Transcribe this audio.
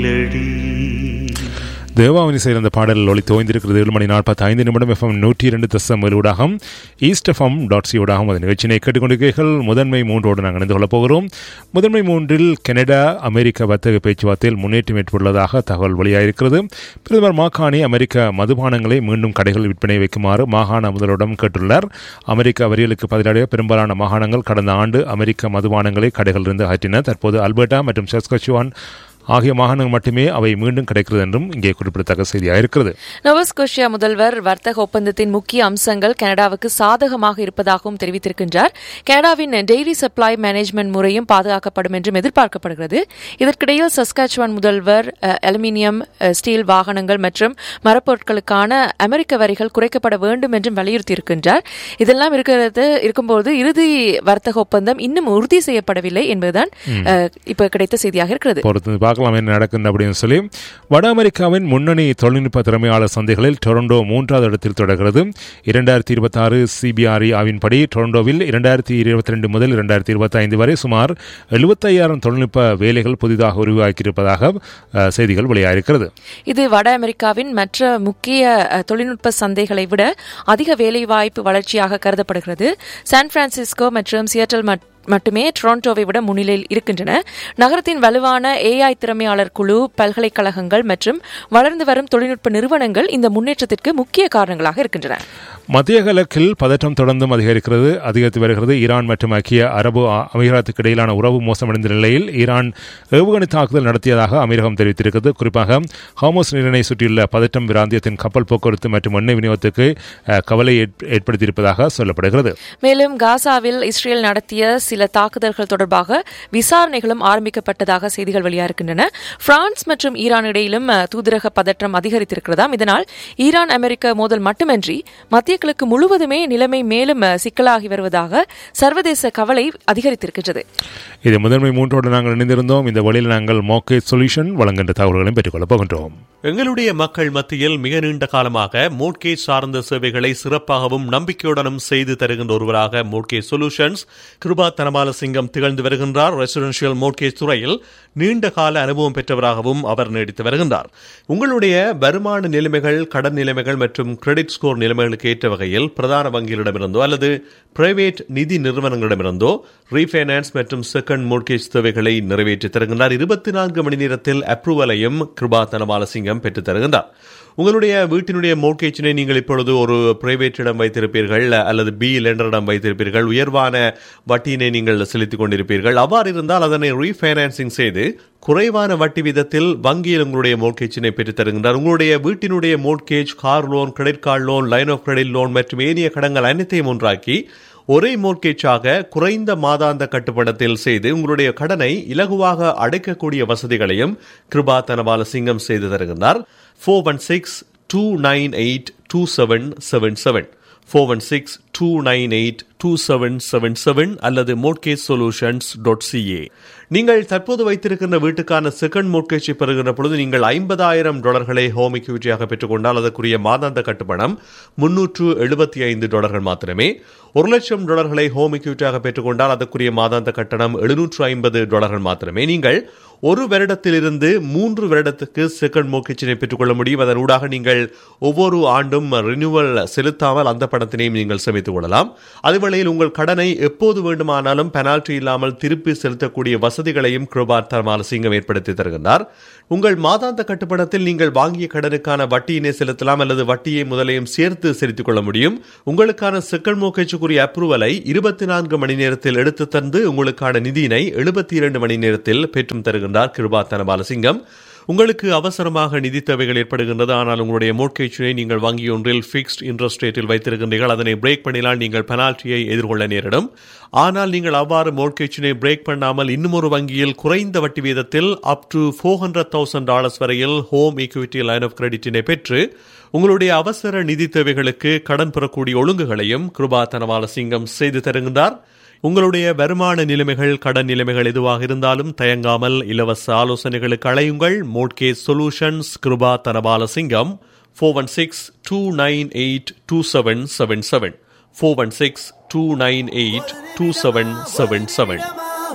தேவாவணி செய்கிற அந்த பாடல் ஒளி தோய்ந்திருக்கிறது ஏழு மணி நாற்பத்தி ஐந்து நிமிடம் எஃப்எம் நூற்றி இரண்டு தசம் ஊடாகம் ஈஸ்ட் எஃப்எம் டாட் சி ஊடாகம் அந்த நிகழ்ச்சியினை கேட்டுக்கொண்டிருக்கிறீர்கள் முதன்மை மூன்றோடு நாங்கள் இணைந்து கொள்ளப் போகிறோம் முதன்மை மூன்றில் கனடா அமெரிக்க வர்த்தக பேச்சுவார்த்தையில் முன்னேற்றம் ஏற்பட்டுள்ளதாக தகவல் வெளியாயிருக்கிறது பிரதமர் மாகாணி அமெரிக்க மதுபானங்களை மீண்டும் கடைகளில் விற்பனை வைக்குமாறு மாகாண முதல்வரிடம் கேட்டுள்ளார் அமெரிக்க வரிகளுக்கு பதிலடைய பெரும்பாலான மாகாணங்கள் கடந்த ஆண்டு அமெரிக்க மதுபானங்களை கடைகளிலிருந்து அகற்றின தற்போது அல்பர்டா மற்றும் செஸ்கச்சுவான் ஆகிய மாகாணங்கள் மட்டுமே அவை மீண்டும் கிடைக்கிறது என்றும் இங்கே குறிப்பிடத்தக்க செய்தியாக இருக்கிறது நோவஸ்கோஷியா முதல்வர் வர்த்தக ஒப்பந்தத்தின் முக்கிய அம்சங்கள் கனடாவுக்கு சாதகமாக இருப்பதாகவும் தெரிவித்திருக்கின்றார் கனடாவின் டெய்லி சப்ளை மேனேஜ்மெண்ட் முறையும் பாதுகாக்கப்படும் என்றும் எதிர்பார்க்கப்படுகிறது இதற்கிடையில் சஸ்காச்சுவான் முதல்வர் அஹ், அலுமினியம் அஹ், ஸ்டீல் வாகனங்கள் மற்றும் மரப்பொருட்களுக்கான அமெரிக்க வரிகள் குறைக்கப்பட வேண்டும் என்றும் வலியுறுத்தியிருக்கின்றார் இதெல்லாம் இருக்கிறது இருக்கும்போது இறுதி வர்த்தக ஒப்பந்தம் இன்னும் உறுதி செய்யப்படவில்லை என்பதுதான் அஹ், இப்ப கிடைத்த செய்தியாக இருக்கிறது பொறுத்து பார்க்கலாம் என்ன நடக்குது அப்படின்னு சொல்லி வட அமெரிக்காவின் முன்னணி தொழில்நுட்ப திறமையாளர் சந்தைகளில் டொரண்டோ மூன்றாவது இடத்தில் தொடர்கிறது இரண்டாயிரத்தி இருபத்தி ஆறு சிபிஆர்இ ஆவின்படி டொரண்டோவில் இரண்டாயிரத்தி இருபத்தி ரெண்டு முதல் இரண்டாயிரத்தி இருபத்தி ஐந்து வரை சுமார் எழுபத்தையாயிரம் தொழில்நுட்ப வேலைகள் புதிதாக உருவாக்கியிருப்பதாக அஹ், செய்திகள் வெளியாயிருக்கிறது இது வட அமெரிக்காவின் மற்ற முக்கிய அஹ், தொழில்நுட்ப சந்தைகளை விட அதிக வேலைவாய்ப்பு வளர்ச்சியாக கருதப்படுகிறது சான் பிரான்சிஸ்கோ மற்றும் சியட்டல் மட்- மட்டுமே டொரண்டோவை விட முன்னிலையில் இருக்கின்றன நகரத்தின் வலுவான ஏஐ திறமையாளர் குழு பல்கலைக்கழகங்கள் மற்றும் வளர்ந்து வரும் தொழில்நுட்ப நிறுவனங்கள் இந்த முன்னேற்றத்திற்கு முக்கிய காரணங்களாக இருக்கின்றன மத்திய கிழக்கில் பதற்றம் தொடர்ந்தும் அதிகரிக்கிறது அதிகரித்து வருகிறது ஈரான் மற்றும் ஐக்கிய அரபு அ- அமீரகத்துக்கு இடையிலான உறவு மோசமடைந்த நிலையில் ஈரான் ஏவுகணை தாக்குதல் நடத்தியதாக அமீரகம் தெரிவித்திருக்கிறது குறிப்பாக ஹாமோஸ் நீரிணை சுற்றியுள்ள பதற்றம் பிராந்தியத்தின் கப்பல் போக்குவரத்து மற்றும் எண்ணெய் விநியோகத்துக்கு அஹ், கவலை ஏற்ப- ஏற்படுத்தியிருப்பதாக சொல்லப்படுகிறது மேலும் காசாவில் இஸ்ரேல் நடத்திய சில தாக்குதல்கள் தொடர்பாக விசாரணைகளும் ஆரம்பிக்கப்பட்டதாக செய்திகள் வெளியாகின்றன பிரான்ஸ் மற்றும் ஈரான் இடையிலும் அஹ், தூதரக பதற்றம் அதிகரித்திருக்கிறதாம் இதனால் ஈரான் அமெரிக்க மோதல் மட்டுமின்றி மத்திய கிழக்கு முழுவதுமே நிலைமை மேலும் அஹ், சிக்கலாகி வருவதாக சர்வதேச கவலை அதிகரித்திருக்கின்றது இது முதன்மை மூன்றோடு நாங்கள் இணைந்திருந்தோம் இந்த வழியில் நாங்கள் மோக்கே சொல்யூஷன் வழங்குகின்ற தகவல்களையும் பெற்றுக்கொள்ளப் போகின்றோம் எங்களுடைய மக்கள் மத்தியில் மிக நீண்ட காலமாக மோட்கேஜ் சார்ந்த சேவைகளை சிறப்பாகவும் நம்பிக்கையுடனும் செய்து தருகின்ற ஒருவராக மோட்கேஜ் சொல்யூஷன்ஸ் கிருபா தனபால சிங்கம் திகழ்ந்து வருகின்றார் ரெசிடென்ஷியல் மோட்கேஜ் துறையில் நீண்ட கால அனுபவம் பெற்றவராகவும் அவர் நீடித்து வருகின்றார் உங்களுடைய வருமான நிலைமைகள் கடன் நிலைமைகள் மற்றும் கிரெடிட் ஸ்கோர் நிலைமைகளுக்கு ஏற்ற வகையில் பிரதான வங்கிகளிடமிருந்தோ அல்லது பிரைவேட் நிதி நிறுவனங்களிடமிருந்தோ ரீஃபைனான்ஸ் மற்றும் செகண்ட் மோட்கேஜ் தேவைகளை நிறைவேற்றி தருகின்றார் இருபத்தி நான்கு மணி நேரத்தில் அப்ரூவலையும் கிருபா தனபாலசிங்கம் பெற்றுத் தருகின்றார் உங்களுடைய வீட்டினுடைய மோட்கேஜினை நீங்கள் இப்பொழுது ஒரு பிரைவேட்டிடம் வைத்திருப்பீர்கள் அல்லது பி லெண்டரிடம் வைத்திருப்பீர்கள் உயர்வான வட்டியினை நீங்கள் செலுத்திக் கொண்டிருப்பீர்கள் அவ்வாறு இருந்தால் அதனை ரீஃபைனான்சிங் செய்து குறைவான வட்டி விதத்தில் வங்கியில் உங்களுடைய மோட்கேஜினை பெற்றுத் தருகின்றார் உங்களுடைய வீட்டினுடைய mortgage car loan credit card loan line of credit loan மற்றும் ஏனைய கடன்கள் அனைத்தையும் ஒன்றாக்கி ஒரே மோர்கேஜாக குறைந்த மாதாந்த கட்டுப்படத்தில் செய்து உங்களுடைய கடனை இலகுவாக அடைக்கக்கூடிய வசதிகளையும் கிருபா தனபால சிங்கம் செய்து தருகின்றார் four one six two nine eight two seven seven seven four one six two nine eight two seven seven seven அல்லது மோட்கேஜ் சொல்யூஷன்ஸ் டாட் சிஏ நீங்கள் தற்போது வைத்திருக்கின்ற வீட்டுக்கான செகண்ட் மோட்கேஜை பெறுகின்ற பொழுது நீங்கள் ஐம்பதாயிரம் டாலர்களை ஹோம் இக்யூரிட்டியாக பெற்றுக்கொண்டால் அதற்குரிய மாதாந்த கட்டுப்பணம் முன்னூற்று எழுபத்தி ஐந்து டாலர்கள் மாத்திரமே ஒரு லட்சம் டாலர்களை ஹோம் இக்யூரிட்டியாக பெற்றுக்கொண்டால் அதற்குரிய மாதாந்த கட்டணம் எழுநூற்று ஐம்பது டாலர்கள் மாத்திரமே நீங்கள் ஒரு வருடத்திலிருந்து மூன்று வருடத்துக்கு செகண்ட் மோட்கேஜினை பெற்றுக்கொள்ள முடியும் அதன் ஊடாக நீங்கள் ஒவ்வொரு ஆண்டும் ரினியூவல் செலுத்தாமல் அந்த பணத்தினையும் நீங்கள் சேமித்துக் கொள்ளலாம் அதுவேளையில் உங்கள் கடனை எப்போது வேண்டுமானாலும் பெனால்டி இல்லாமல் திருப்பி செலுத்தக்கூடிய வசதிகளையும் கிருபார் தர்மால சிங்கம் ஏற்படுத்தி தருகின்றார் உங்கள் மாதாந்த கட்டுப்பணத்தில் நீங்கள் வாங்கிய கடனுக்கான வட்டியினை செலுத்தலாம் அல்லது வட்டியை முதலையும் சேர்த்து செலுத்திக் கொள்ள முடியும் உங்களுக்கான செகண்ட் மோகேஜுக்குரிய அப்ரூவலை இருபத்தி நான்கு மணி நேரத்தில் எடுத்து தந்து உங்களுக்கான நிதியினை எழுபத்தி இரண்டு மணி நேரத்தில் பெற்றும் தருகின்றார் கிருபா தனபாலசிங்கம் உங்களுக்கு அவசரமாக நிதி தேவைகள் ஏற்படுகின்றது ஆனால் உங்களுடைய மோட்கேஜினை நீங்கள் வங்கி ஒன்றில் ஃபிக்ஸ்ட் இன்ட்ரெஸ்ட் ரேட்டில் வைத்திருக்கின்றீர்கள் அதனை பிரேக் பண்ணினால் நீங்கள் பெனால்ட்டியை எதிர்கொள்ள நேரிடும் ஆனால் நீங்கள் அவ்வாறு மோட்கேஜினை பிரேக் பண்ணாமல் இன்னும் ஒரு வங்கியில் குறைந்த வட்டி வீதத்தில் up to four hundred thousand dollars வரையில் ஹோம் ஈக்விட்டி லைன் ஆஃப் கிரெடிட்டினை பெற்று உங்களுடைய அவசர நிதி தேவைகளுக்கு கடன் பெறக்கூடிய ஒழுங்குகளையும் கிருபா தனவால சிங்கம் செய்து தருகின்றார் உங்களுடைய வருமான நிலைமைகள் கடன் நிலைமைகள் எதுவாக இருந்தாலும் தயங்காமல் இலவச ஆலோசனைகளுக்கு அழையுங்கள் mortgage solutions Kirupa Dhanapala Singam four one six two nine eight two seven seven seven four one six two nine eight two seven seven seven